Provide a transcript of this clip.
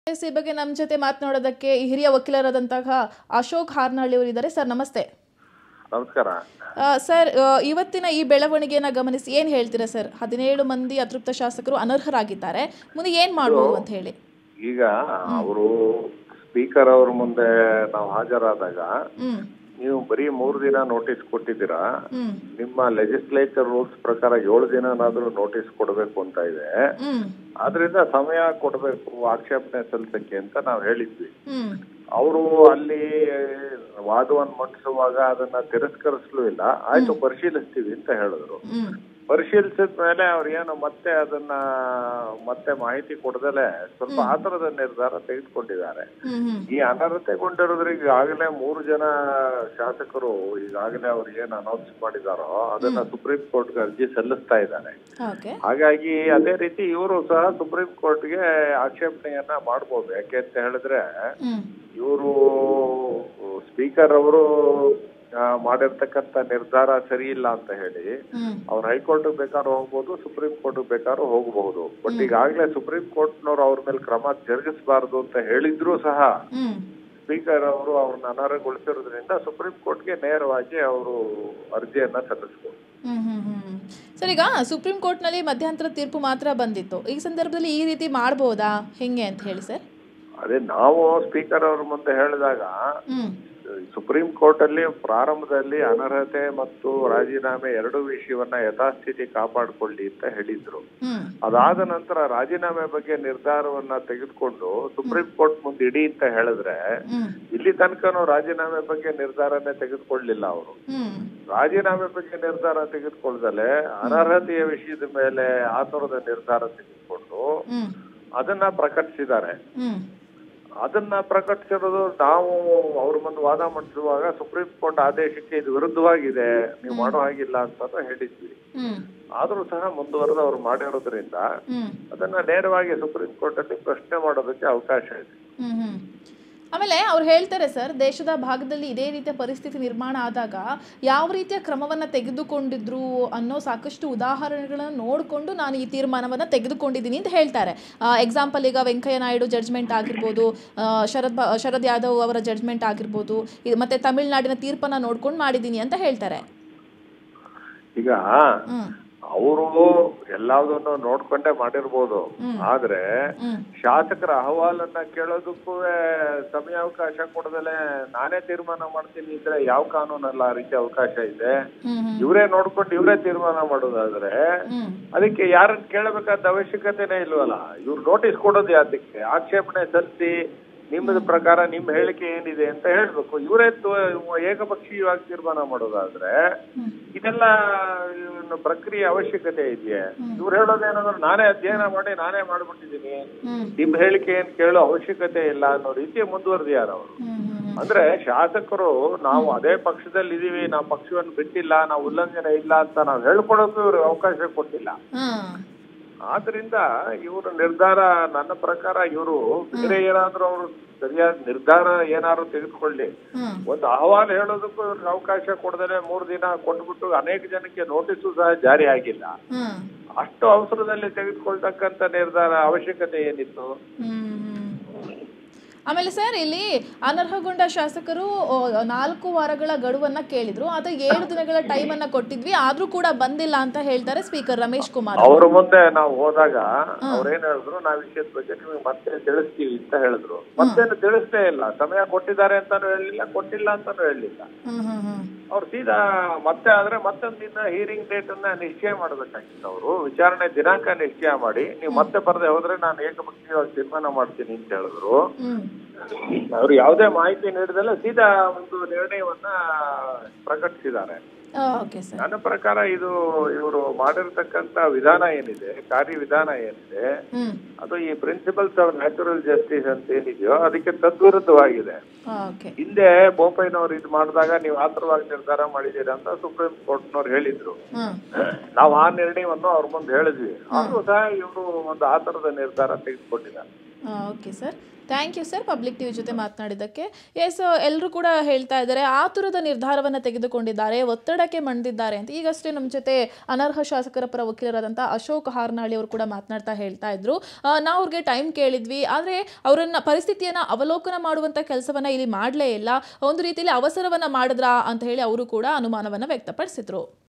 S ಈ ಬಗ್ಗೆ ನಮ್ಮ ಜೊತೆ ಮಾತನಾಡೋದಕ್ಕೆ ಹಿರಿಯ ವಕೀಲರಾದಂತಹ ಅಶೋಕ್ ಹಾರ್ನಹಳ್ಳಿ ಅವರು ಇದ್ದಾರೆ ಸರ್ ನಮಸ್ತೆ ನಮಸ್ಕಾರ ಆ, ಸರ್ ಆ, ಇವತ್ತಿನ ಈ ಬೆಳವಣಿಗೆಯನ್ನು ಗಮನಿಸಿ ಏನು ಹೇಳ್ತೀರಾ ಸರ್ ಹದಿನೇಳು ಮಂದಿ ಅತೃಪ್ತ ಶಾಸಕರು ಅನರ್ಹರಾಗಿದ್ದಾರೆ ಮುಂದೆ ಏನು ಮಾಡ್ಬೋದು ಅಂತ ಹೇಳಿ ಈಗ ಅವರು ಸ್ಪೀಕರ್ ಅವ್ರ ಮುಂದೆ ನಾವು ಹಾಜರಾದಾಗ ಹ್ಮ್ ನೀವು ಬರೀ ಮೂರು ದಿನ ನೋಟಿಸ್ ಕೊಟ್ಟಿದ್ದೀರಾ ಹ್ಮ್ ನಿಮ್ಮ ಲೆಜಿಸ್ಲೇಚರ್ ರೂಲ್ಸ್ ಪ್ರಕಾರ ಏಳು ದಿನನಾದ್ರೂ ನೋಟಿಸ್ ಕೊಡಬೇಕು ಅಂತ ಇದೆ ಹ್ಮ್ ಆದ್ರಿಂದ ಸಮಯ ಕೊಡಬೇಕು ಆಕ್ಷೇಪಣೆ ಸಲ್ಲಿಸಕ್ಕೆ ಅಂತ ನಾವು ಹೇಳಿದ್ವಿ ಹ್ಮ್ ಅವರು ಅಲ್ಲಿ ವಾದವನ್ನು ಮಂಡಿಸುವಾಗ ಅದನ್ನ ತಿರಸ್ಕರಿಸಲೂ ಇಲ್ಲ ಆಯ್ತು ಪರಿಶೀಲಿಸ್ತೀವಿ ಅಂತ ಹೇಳಿದ್ರು ಹ್ಮ್ ಪರಿಶೀಲಿಸಿದ ಮೇಲೆ ಅವ್ರು ಏನು ಮತ್ತೆ ಅದನ್ನ ಮತ್ತೆ ಮಾಹಿತಿ ಕೊಡದಲೆ ಸ್ವಲ್ಪ ಆತರದ ನಿರ್ಧಾರ ತೆಗೆದುಕೊಂಡಿದ್ದಾರೆ ಹ್ಮ್ ಹ್ಮ್ ಈ ಅನರ್ಹತೆಗೊಂಡಿರೋದ್ರಿಗೆ ಈಗಾಗಲೇ ಮೂರು ಜನ ಶಾಸಕರು ಈಗಾಗಲೇ ಅವ್ರು ಏನ್ ಅನೌನ್ಸ್ ಮಾಡಿದಾರೋ ಅದನ್ನ ಸುಪ್ರೀಂ ಕೋರ್ಟ್ಗೆ ಅರ್ಜಿ ಸಲ್ಲಿಸ್ತಾ ಇದ್ದಾರೆ ಓಕೆ ಹಾಗಾಗಿ ಅದೇ ರೀತಿ ಇವರು ಸಹ ಸುಪ್ರೀಂ ಕೋರ್ಟ್ಗೆ ಆಕ್ಷೇಪಣೆಯನ್ನ ಮಾಡ್ಬೋದು ಯಾಕೆ ಅಂತ ಹೇಳಿದ್ರೆ ಹ್ಮ್ ಇವರು ಸ್ಪೀಕರ್ ಅವರು ಆ, ಮಾಡಿರ್ತಕ್ಕಂಥ ನಿರ್ಧಾರ ಸರಿ ಇಲ್ಲ ಅಂತ ಹೇಳಿ ಹ್ಮ್ ಅವ್ರು ಹೈಕೋರ್ಟ್ ಬೇಕಾದ್ರೂ ಹೋಗ್ಬೋದು ಸುಪ್ರೀಂ ಕೋರ್ಟ್ ಬೇಕಾದ್ರೂ ಹೋಗಬಹುದು ಬಟ್ ಈಗಾಗಲೇ ಸುಪ್ರೀಂ ಕೋರ್ಟ್ನವ್ರು ಅವ್ರ ಮೇಲೆ ಕ್ರಮ ಜರುಗಿಸಬಾರದು ಅಂತ ಹೇಳಿದ್ರು ಸಹ ಹ್ಮ್ ಸ್ಪೀಕರ್ ಅವರು ಅವ್ರನ್ನ ಅನರ್ಹಗೊಳಿಸಿರೋದ್ರಿಂದ ಸುಪ್ರೀಂ ಕೋರ್ಟ್ಗೆ ನೇರವಾಗಿ ಅವರು ಅರ್ಜಿಯನ್ನ ಸಲ್ಲಿಸಬಹುದು ಹ್ಮ್ ಹ್ಮ್ ಹ್ಮ್ ಸರ್ ಈಗ ಸುಪ್ರೀಂ ಕೋರ್ಟ್ನಲ್ಲಿ ಮಧ್ಯಂತರ ತೀರ್ಪು ಮಾತ್ರ ಬಂದಿತ್ತು ಈ ಸಂದರ್ಭದಲ್ಲಿ ಈ ರೀತಿ ಮಾಡ್ಬೋದಾ ಹೆಂಗೆ ಅಂತ ಹೇಳಿ ಸರ್ ಅದೇ ನಾವು ಸ್ಪೀಕರ್ ಅವ್ರ ಮುಂದೆ ಹೇಳಿದಾಗ ಹ್ಮ್ ಸುಪ್ರೀಂ ಕೋರ್ಟ್ ಅಲ್ಲಿ ಪ್ರಾರಂಭದಲ್ಲಿ ಅನರ್ಹತೆ ಮತ್ತು ರಾಜೀನಾಮೆ ಎರಡು ವಿಷಯವನ್ನ ಯಥಾಸ್ಥಿತಿ ಕಾಪಾಡಿಕೊಳ್ಳಿ ಅಂತ ಹೇಳಿದ್ರು ಹ್ಮ್ ಅದಾದ ನಂತರ ರಾಜೀನಾಮೆ ಬಗ್ಗೆ ನಿರ್ಧಾರವನ್ನ ತೆಗೆದುಕೊಂಡು ಸುಪ್ರೀಂ ಕೋರ್ಟ್ ಮುಂದೆ ಇಡಿ ಅಂತ ಹೇಳಿದ್ರೆ ಹ್ಮ್ ಇಲ್ಲಿ ತನಕನೂ ರಾಜೀನಾಮೆ ಬಗ್ಗೆ ನಿರ್ಧಾರನೇ ತೆಗೆದುಕೊಳ್ಳಿಲ್ಲ ಅವರು ಹ್ಮ್ ರಾಜೀನಾಮೆ ಬಗ್ಗೆ ನಿರ್ಧಾರ ತೆಗೆದುಕೊಳ್ಳದಲೆ ಅನರ್ಹತೆಯ ವಿಷಯದ ಮೇಲೆ ಆತುರದ ನಿರ್ಧಾರ ತೆಗೆದುಕೊಂಡು ಹ್ಮ್ ಅದನ್ನ ಪ್ರಕಟಿಸಿದ್ದಾರೆ ಹ್ಮ್ ಅದನ್ನ ಪ್ರಕಟಿಸಿರೋದು ನಾವು ಅವ್ರ ಮುಂದೆ ವಾದ ಮಂಡಿಸುವಾಗ ಸುಪ್ರೀಂ ಕೋರ್ಟ್ ಆದೇಶಕ್ಕೆ ಇದು ವಿರುದ್ಧವಾಗಿದೆ ನೀವು ಮಾಡೋ ಹಾಗಿಲ್ಲ ಅಂತ ಹೇಳಿದ್ವಿ ಹ್ಮ್ ಆದ್ರೂ ಸಹ ಮುಂದುವರೆದು ಅವ್ರು ಮಾಡಿರೋದ್ರಿಂದ ಹ್ಮ್ ಅದನ್ನ ನೇರವಾಗಿ ಸುಪ್ರೀಂ ಕೋರ್ಟ್ ಅಲ್ಲಿ ಪ್ರಶ್ನೆ ಮಾಡೋದಕ್ಕೆ ಅವಕಾಶ ಇದೆ ಹ್ಮ್ ಹ್ಮ್ ಆಮೇಲೆ ಅವ್ರು ಹೇಳ್ತಾರೆ ಸರ್ ದೇಶದ ಭಾಗದಲ್ಲಿ ಇದೇ ರೀತಿಯ ಪರಿಸ್ಥಿತಿ ನಿರ್ಮಾಣ ಆದಾಗ ಯಾವ ರೀತಿಯ ಕ್ರಮವನ್ನು ತೆಗೆದುಕೊಂಡಿದ್ರು ಅನ್ನೋ ಸಾಕಷ್ಟು ಉದಾಹರಣೆಗಳನ್ನು ನೋಡಿಕೊಂಡು ನಾನು ಈ ತೀರ್ಮಾನವನ್ನು ತೆಗೆದುಕೊಂಡಿದ್ದೀನಿ ಅಂತ ಹೇಳ್ತಾರೆ ಎಕ್ಸಾಂಪಲ್ ಈಗ ವೆಂಕಯ್ಯ ನಾಯ್ಡು ಜಡ್ಜ್ಮೆಂಟ್ ಆಗಿರ್ಬೋದು ಆ, ಶರದ್ ಬ- ಶರದ್ ಯಾದವ್ ಅವರ ಜಡ್ಜ್ಮೆಂಟ್ ಆಗಿರ್ಬೋದು ಇದು ಮತ್ತೆ ತಮಿಳ್ನಾಡಿನ ತೀರ್ಪನ್ನು ನೋಡ್ಕೊಂಡು ಮಾಡಿದ್ದೀನಿ ಅಂತ ಹೇಳ್ತಾರೆ ಈಗ ಹ್ಮ್ ಅವರು ಎಲ್ಲದನ್ನು ನೋಡ್ಕೊಂಡೇ ಮಾಡಿರ್ಬೋದು ಆದ್ರೆ ಹ್ಮ್ ಶಾಸಕರ ಅಹವಾಲನ್ನ ಕೇಳೋದಕ್ಕೂ ಸಮಯಾವಕಾಶ ಕೊಡದಲೆ ನಾನೇ ತೀರ್ಮಾನ ಮಾಡ್ತೀನಿ ಇದ್ರೆ ಯಾವ ಕಾನೂನಲ್ಲ ಆ ರೀತಿ ಅವಕಾಶ ಇದೆ ಹ್ಮ್ ಹ್ಮ್ ಇವರೇ ನೋಡ್ಕೊಂಡು ಇವರೇ ತೀರ್ಮಾನ ಮಾಡೋದಾದ್ರೆ ಹ್ಮ್ ಅದಕ್ಕೆ ಯಾರನ್ನ ಕೇಳಬೇಕಾದ ಅವಶ್ಯಕತೆನೇ ಇಲ್ವಲ್ಲ ಇವ್ರು ನೋಟಿಸ್ ಕೊಡೋದು ಯಾತಕ್ಕೆ ಆಕ್ಷೇಪಣೆ ಸಲ್ಲಿಸಿ ನಿಮ್ಮದ ಪ್ರಕಾರ ನಿಮ್ಮ ಹೇಳಿಕೆ ಏನಿದೆ ಅಂತ ಹೇಳ್ಬೇಕು ಇವರೇ ಏಕಪಕ್ಷೀಯವಾಗಿ ತೀರ್ಮಾನ ಮಾಡೋದಾದ್ರೆ ಇದೆಲ್ಲ ಇವ್ನ ಪ್ರಕ್ರಿಯೆ ಅವಶ್ಯಕತೆ ಇದೆಯೇ ಇವ್ರು ಹೇಳೋದೇನಂದ್ರೆ ನಾನೇ ಅಧ್ಯಯನ ಮಾಡಿ ನಾನೇ ಮಾಡ್ಬಿಟ್ಟಿದ್ದೀನಿ ಹ್ಮ್ ನಿಮ್ ಹೇಳಿಕೆ ಏನ್ ಕೇಳೋ ಅವಶ್ಯಕತೆ ಇಲ್ಲ ಅನ್ನೋ ರೀತಿ ಮುಂದುವರೆದಿಯಾರ ಅವರು ಹ್ಮ್ ಹ್ಮ್ ಅಂದ್ರೆ ಶಾಸಕರು ನಾವು ಅದೇ ಪಕ್ಷದಲ್ಲಿ ಇದೀವಿ ನಾವು ಪಕ್ಷವನ್ನು ಬಿಟ್ಟಿಲ್ಲ ನಾವು ಉಲ್ಲಂಘನೆ ಇಲ್ಲ ಅಂತ ನಾವು ಹೇಳ್ಕೊಡೋಕೆ ಇವ್ರು ಅವಕಾಶ ಕೊಟ್ಟಿಲ್ಲ ಹ್ಮ್ ಆದ್ರಿಂದ ಇವರು ನಿರ್ಧಾರ ನನ್ನ ಪ್ರಕಾರ ಇವರು ಬೇರೆ ಏನಾದ್ರೂ ಅವರು ಸರಿಯಾದ ನಿರ್ಧಾರ ಏನಾದ್ರು ತೆಗೆದುಕೊಳ್ಳಿ ಹ್ಮ್ ಒಂದು ಅಹವಾಲು ಹೇಳೋದಕ್ಕೂ ಇವ್ರಿಗೆ ಅವಕಾಶ ಕೊಡದೇ ಮೂರು ದಿನ ಕೊಟ್ಬಿಟ್ಟು ಅನೇಕ ಜನಕ್ಕೆ ನೋಟಿಸು ಸಹ ಜಾರಿ ಆಗಿಲ್ಲ ಹ್ಮ್ ಅಷ್ಟು ಅವಸರದಲ್ಲಿ ತೆಗೆದುಕೊಳ್ತಕ್ಕಂತ ನಿರ್ಧಾರ ಅವಶ್ಯಕತೆ ಏನಿತ್ತು ಹ್ಮ್. ಆಮೇಲೆ ಸರ್ ಇಲ್ಲಿ ಅನರ್ಹಗೊಂಡ ಶಾಸಕರು ಆ, ನಾಲ್ಕು ವಾರಗಳ ಗಡುವನ್ನ ಕೇಳಿದ್ರು ಆದ್ರೆ ಏಳು ದಿನಗಳ ಟೈಮ್ ಅನ್ನ ಕೊಟ್ಟಿದ್ವಿ ಆದ್ರೂ ಕೂಡ ಬಂದಿಲ್ಲ ಅಂತ ಹೇಳ್ತಾರೆ ಸ್ಪೀಕರ್ ರಮೇಶ್ ಕುಮಾರ್ ಅವ್ರ ಮುಂದೆ ನಾವು ಹೋದಾಗ ಅವ್ರೇನ್ ಹೇಳಿದ್ರು ನಾವ್ ವಿಷಯದ ಬಗ್ಗೆ ನಿಮಗೆ ಮತ್ತೆ ತಿಳಿಸ್ತೀವಿ ಅಂತ ಹೇಳಿದ್ರು ಮತ್ತೇನು ತಿಳಿಸ್ತೇ ಇಲ್ಲ ಸಮಯ ಕೊಟ್ಟಿದ್ದಾರೆ ಅಂತಾನು ಹೇಳಲಿಲ್ಲ ಕೊಟ್ಟಿಲ್ಲ ಅಂತಾನು ಹೇಳಲಿಲ್ಲ ಹ್ಮ್ ಹ್ಮ್ ಹ್ಮ್ ಅವ್ರು ಸೀದಾ ಮತ್ತೆ ಆದ್ರೆ ಮತ್ತೊಂದು ದಿನ ಹೀರಿಂಗ್ ಡೇಟ್ ಅನ್ನ ನಿಶ್ಚಯ ಮಾಡಬೇಕಾಗಿತ್ತು ಅವರು ವಿಚಾರಣೆ ದಿನಾಂಕ ನಿಶ್ಚಯ ಮಾಡಿ ನೀವು ಮತ್ತೆ ಬರದೆ ಹೋದ್ರೆ ನಾನು ಏಕಪಕ್ಷೀಯವಾಗಿ ತೀರ್ಮಾನ ಮಾಡ್ತೀನಿ ಅಂತ ಹೇಳಿದ್ರು ಹ್ಮ್ ಅವ್ರು ಯಾವುದೇ ಮಾಹಿತಿ ನೀಡದಲ್ಲ ಸೀದಾ ಒಂದು ನಿರ್ಣಯವನ್ನ ಪ್ರಕಟಿಸಿದ್ದಾರೆ ಓಕೆ ಸರ್ ನನ್ನ ಪ್ರಕಾರ ಇದು ಇವರು ಮಾಡಿರ್ತಕ್ಕಂತ ವಿಧಾನ ಏನಿದೆ ಕಾರ್ಯವಿಧಾನ ಏನಿದೆ ಹ್ಮ್ ಅದು ಈ ಪ್ರಿನ್ಸಿಪಲ್ಸ್ ಆಫ್ ನ್ಯಾಚುರಲ್ ಜಸ್ಟಿಸ್ ಅಂತ ಏನಿದೆಯೋ ಅದಕ್ಕೆ ತದ್ವಿರುದ್ಧವಾಗಿದೆ ಓಕೆ ಹಿಂದೆ ಬೋಪಯ್ಯನವ್ರು ಇದು ಮಾಡಿದಾಗ ನೀವು ಆತರವಾಗಿ ನಿರ್ಧಾರ ಮಾಡಿದ್ದೀರಾ ಅಂತ ಸುಪ್ರೀಂ ಕೋರ್ಟ್ನವ್ರು ಹೇಳಿದ್ರು ಹ್ಮ್ ನಾವು ಆ ನಿರ್ಣಯವನ್ನು ಅವ್ರ ಮುಂದೆ ಹೇಳಿದ್ವಿ ಆದ್ರೂ ಸಹ ಇವರು ಒಂದು ಆತರದ ನಿರ್ಧಾರ ತೆಗೆದುಕೊಂಡಿದ್ದಾರೆ okay sir thank you sir public TV ಜೊತೆ ಮಾತನಾಡಿದ್ದಕ್ಕೆ ಎಸ್ ಎಲ್ಲರೂ ಕೂಡ ಹೇಳ್ತಾ ಇದ್ದಾರೆ ಆತುರದ ನಿರ್ಧಾರವನ್ನು ತೆಗೆದುಕೊಂಡಿದ್ದಾರೆ ಒತ್ತಡಕ್ಕೆ ಮಣಿದಿದ್ದಾರೆ ಅಂತ ಈಗಷ್ಟೇ ನಮ್ಮ ಜೊತೆ ಅನರ್ಹ ಶಾಸಕರ ಪರ ವಕೀಲರಾದಂಥ ಅಶೋಕ್ ಹಾರ್ನಾಳಿ ಅವರು ಕೂಡ ಮಾತನಾಡ್ತಾ ಹೇಳ್ತಾ ಇದ್ರು ಆ, ನಾವು ಅವ್ರಿಗೆ ಟೈಮ್ ಕೇಳಿದ್ವಿ ಆದರೆ ಅವರನ್ನ ಪರಿಸ್ಥಿತಿಯನ್ನು ಅವಲೋಕನ ಮಾಡುವಂಥ ಕೆಲಸವನ್ನ ಇಲ್ಲಿ ಮಾಡಲೇ ಇಲ್ಲ ಒಂದು ರೀತಿಯಲ್ಲಿ ಅವಸರವನ್ನ ಮಾಡಿದ್ರಾ ಅಂತ ಹೇಳಿ ಅವರು ಕೂಡ ಅನುಮಾನವನ್ನು ವ್ಯಕ್ತಪಡಿಸಿದ್ರು